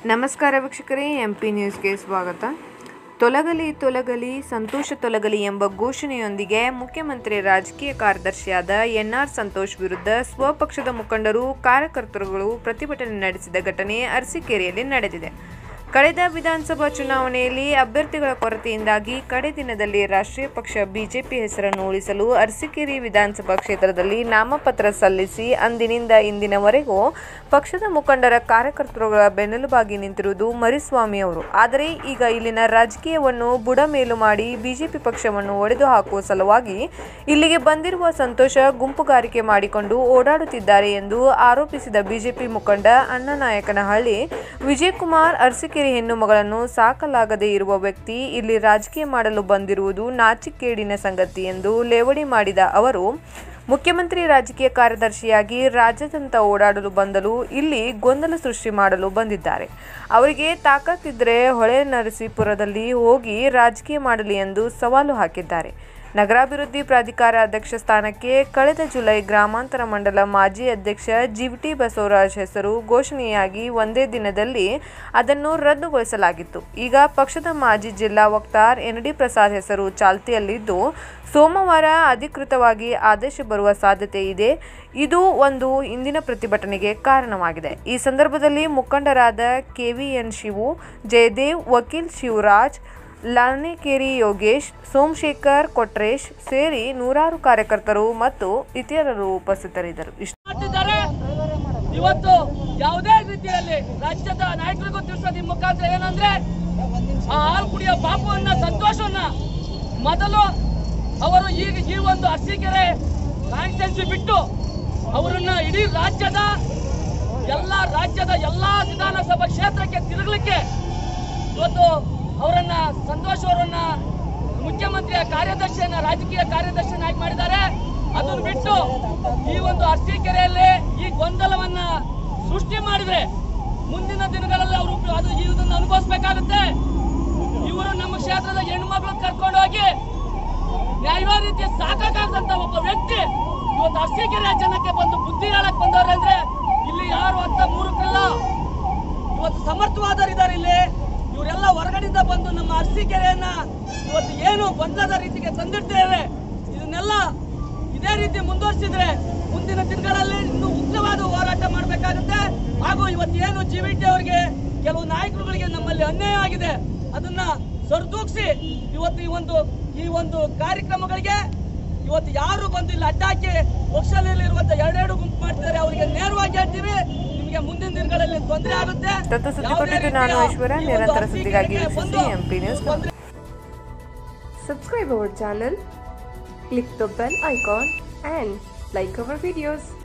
ನಮಸ್ಕಾರ ವೀಕ್ಷಕರೇ M P ನ್ಯೂಸ್ಗೆ ಸ್ವಾಗತ ತೊಲಗಲಿ ತೊಲಗಲಿ ಸಂತೋಷ ತೊಲಗಲಿ ಎಂಬ ಘೋಷಣೆಯೊಂದಿಗೆ ಮುಖ್ಯಮಂತ್ರಿ ರಾಜಕೀಯ ಕಾರ್ಯದರ್ಶಿಯಾದ ಎನ್ಆರ್ ಸಂತೋಷ್ ವಿರುದ್ಧ ಸ್ವಪಕ್ಷದ ಮುಖಂಡರು ಕಾರ್ಯಕರ್ತರುಗಳು ಪ್ರತಿಭಟನೆ ನಡೆಸಿದ ಘಟನೆ ಅರಸೀಕೆರೆಯಲ್ಲಿ ನಡೆದಿದೆ ಕಳೆದ ವಿಧಾನಸಭಾ ಚುನಾವಣೆಯಲ್ಲಿ ಅಭ್ಯರ್ಥಿಗಳ ಕೊರತೆಯಿಂದಾಗಿ ಕಡೆ ದಿನದಲ್ಲಿ ರಾಷ್ಟ್ರೀಯ ಪಕ್ಷ ಬಿಜೆಪಿ ಹೆಸರನ್ನು ಉಳಿಸಲು ಅರಸೀಕೆರೆ ವಿಧಾನಸಭಾ ಕ್ಷೇತ್ರದಲ್ಲಿ ನಾಮಪತ್ರ ಸಲ್ಲಿಸಿ ಅಂದಿನಿಂದ ಇಂದಿನವರೆಗೂ ಪಕ್ಷದ ಮುಖಂಡರ ಕಾರ್ಯಕರ್ತರುಗಳ ಬೆನ್ನೆಲುಬಾಗಿ ನಿಂತಿರುವುದು ಮರಿಸ್ವಾಮಿ ಅವರು ಆದರೆ ಈಗ ಇಲ್ಲಿನ ರಾಜಕೀಯವನ್ನು ಬುಡಮೇಲು ಮಾಡಿ ಬಿಜೆಪಿ ಪಕ್ಷವನ್ನು ಒಡೆದು ಹಾಕುವ ಸಲುವಾಗಿ ಇಲ್ಲಿಗೆ ಬಂದಿರುವ ಸಂತೋಷ ಗುಂಪುಗಾರಿಕೆ ಮಾಡಿಕೊಂಡು ಓಡಾಡುತ್ತಿದ್ದಾರೆ ಎಂದು ಆರೋಪಿಸಿದ ಬಿಜೆಪಿ ಮುಖಂಡ ಅಣ್ಣನಾಯಕನಹಳ್ಳಿ ವಿಜಯಕುಮಾರ್ ಅರಸೀಕೆರೆ ಹೆಣ್ಣು ಮಗಳನ್ನು ಸಾಕಲಾಗದೇ ಇರುವ ವ್ಯಕ್ತಿ ಇಲ್ಲಿ ರಾಜಕೀಯ ಮಾಡಲು ಬಂದಿರುವುದು ನಾಚಿಕೇಡಿನ ಸಂಗತಿ ಎಂದು ಲೇವಡಿ ಮಾಡಿದ ಅವರು ಮುಖ್ಯಮಂತ್ರಿ ರಾಜಕೀಯ ಕಾರ್ಯದರ್ಶಿಯಾಗಿ ರಾಜ್ಯಾದ್ಯಂತ ಓಡಾಡಲು ಬಂದಲು ಇಲ್ಲಿ ಗೊಂದಲ ಸೃಷ್ಟಿ ಮಾಡಲು ಬಂದಿದ್ದಾರೆ ಅವರಿಗೆ ತಾಕತ್ತಿದ್ರೆ ಹೊಳೆ ನರಸೀಪುರದಲ್ಲಿ ಹೋಗಿ ರಾಜಕೀಯ ಮಾಡಲಿ ಎಂದು ಸವಾಲು ಹಾಕಿದ್ದಾರೆ ನಗರಾಭಿವೃದ್ಧಿ ಪ್ರಾಧಿಕಾರ ಅಧ್ಯಕ್ಷ ಸ್ಥಾನಕ್ಕೆ ಕಳೆದ ಜುಲೈ ಗ್ರಾಮಾಂತರ ಮಂಡಲ ಮಾಜಿ ಅಧ್ಯಕ್ಷ ಜಿವಿಟಿ ಬಸವರಾಜ್ ಹೆಸರು ಘೋಷಣೆಯಾಗಿ ಒಂದೇ ದಿನದಲ್ಲಿ ಅದನ್ನು ರದ್ದುಗೊಳಿಸಲಾಗಿತ್ತು ಈಗ ಪಕ್ಷದ ಮಾಜಿ ಜಿಲ್ಲಾ ವಕ್ತಾರ್ ಎನ್ ಡಿ ಪ್ರಸಾದ್ ಹೆಸರು ಚಾಲ್ತಿಯಲ್ಲಿದ್ದು ಸೋಮವಾರ ಅಧಿಕೃತವಾಗಿ ಆದೇಶ ಬರುವ ಸಾಧ್ಯತೆ ಇದೆ ಇದು ಒಂದು ಇಂದಿನ ಪ್ರತಿಭಟನೆಗೆ ಕಾರಣವಾಗಿದೆ ಈ ಸಂದರ್ಭದಲ್ಲಿ ಮುಖಂಡರಾದ ಕೆವಿಎನ್ ಶಿವು ಜಯದೇವ್ ವಕೀಲ್ ಶಿವರಾಜ್ ಲಾನೇಕೇರಿ ಯೋಗೇಶ್ ಸೋಮಶೇಖರ್ ಕೊಟ್ರೇಶ್ ಸೇರಿ ನೂರಾರು ಕಾರ್ಯಕರ್ತರು ಮತ್ತು ಇತರರು ಉಪಸ್ಥಿತರಿದ್ದರು ಇಷ್ಟು ಮಾಡ್ತಿದ್ದಾರೆ ಇವತ್ತು ಯಾವುದೇ ರೀತಿಯಲ್ಲಿ ರಾಜ್ಯದ ನಾಯಕರಿಗೂ ತಿಳಿಸೋದು ಈ ಮುಖಾಂತರ ಏನಂದ್ರೆ ಆ ಹಾಲು ಕುಡಿಯೋ ಬಾಪುವನ್ನ ಸಂತೋಷವನ್ನ ಮೊದಲು ಅವರು ಈಗ ಈ ಒಂದು ಅರಸೀಕೆರೆ ಕಾನ್ಸ್ಟಿಟ್ಯೂನ್ಸಿ ಬಿಟ್ಟು ಅವರನ್ನ ಇಡೀ ರಾಜ್ಯದ ಎಲ್ಲ ರಾಜ್ಯದ ಎಲ್ಲಾ ವಿಧಾನಸಭಾ ಕ್ಷೇತ್ರಕ್ಕೆ ತಿರುಗಲಿಕ್ಕೆ ಇವತ್ತು ಅವರನ್ನ ಸಂತೋಷ್ ಅವರನ್ನ ಮುಖ್ಯಮಂತ್ರಿಯ ಕಾರ್ಯದರ್ಶಿಯನ್ನ ರಾಜಕೀಯ ಕಾರ್ಯದರ್ಶಿಯನ್ನಾಗಿ ಮಾಡಿದ್ದಾರೆ ಅದನ್ನು ಬಿಟ್ಟು ಈ ಒಂದು ಅರಸೀಕೆರೆಯಲ್ಲಿ ಈ ಗೊಂದಲವನ್ನ ಸೃಷ್ಟಿ ಮಾಡಿದ್ರೆ ಮುಂದಿನ ದಿನಗಳಲ್ಲಿ ಅವರು ಅದು ಇದನ್ನು ಅನುಭವಿಸಬೇಕಾಗುತ್ತೆ ಇವರು ನಮ್ಮ ಕ್ಷೇತ್ರದ ಹೆಣ್ಮಕ್ಳು ಕರ್ಕೊಂಡು ಹೋಗಿ ನ್ಯಾಯವಾದ ರೀತಿಯ ಸಾಕಾಗದಂತ ಒಬ್ಬ ವ್ಯಕ್ತಿ ಇವತ್ತು ಅರಸೀಕೆರೆ ಜನಕ್ಕೆ ಬಂದು ಬುದ್ಧಿ ಹೇಳಕ್ ಬಂದವ್ರೆ ಅಂದ್ರೆ ಇಲ್ಲಿ ಯಾರು ಅಂತ ಮೂರಕ್ಕಿಲ್ಲ ಇವತ್ತು ಸಮರ್ಥವಾದರಿದ್ದಾರೆ ಇಲ್ಲಿ ಇವರೆಲ್ಲ ಹೊರಗಡೆಯಿಂದ ಬಂದು ನಮ್ಮ ಅರಸೀಕೆರೆಯನ್ನ ಇವತ್ತು ಏನು ಗೊಂದಲದ ರೀತಿಗೆ ತಂದಿರ್ತೇವೆ ಇದನ್ನೆಲ್ಲ ಇದೇ ರೀತಿ ಮುಂದುವರಿಸಿದ್ರೆ ಮುಂದಿನ ದಿನಗಳಲ್ಲಿ ಇನ್ನೂ ಉಗ್ರವಾದ ಹೋರಾಟ ಮಾಡಬೇಕಾಗುತ್ತೆ ಹಾಗೂ ಇವತ್ತು ಏನು ಜಿವಿಟಿ ಅವರಿಗೆ ಕೆಲವು ನಾಯಕರುಗಳಿಗೆ ನಮ್ಮಲ್ಲಿ ಅನ್ಯಾಯ ಆಗಿದೆ ಅದನ್ನ ಸರಿದೂಗಿಸಿ ಇವತ್ತು ಈ ಒಂದು ಈ ಒಂದು ಕಾರ್ಯಕ್ರಮಗಳಿಗೆ ಇವತ್ತು ಯಾರು ಬಂದು ಇಲ್ಲಿ ಅಡ್ಡಾಕಿ ಪಕ್ಷದಲ್ಲಿರುವಂತ ಎರಡೆರಡು ಗುಂಪು ಮಾಡ್ತಿದ್ದಾರೆ ಅವರಿಗೆ ನೇರವಾಗಿ ಹೇಳ್ತೀವಿ ನಿಮಗೆ ಮುಂದಿನ ದಿನಗಳಲ್ಲಿ ತೊಂದರೆ ಆಗುತ್ತೆ ತತ್ತು ಸುದ್ದಿ ಯಾವುದೇ ಕೊಟ್ಟಿದ್ದು ನಾನು ರೀತಿಯ ಐಶ್ವರ್ಯ ಈ ಒಂದು ನಿರಂತರ ಸುದ್ದಿಗಾಗಿ ಅರಸೀಕೆರೆಗೆ ವೀಕ್ಷಿಸಿ ಬಂದು ಎಂಪಿ ನ್ಯೂಸ್ ತೊಂದ್ರೆ Subscribe our channel, click the bell icon and like our videos.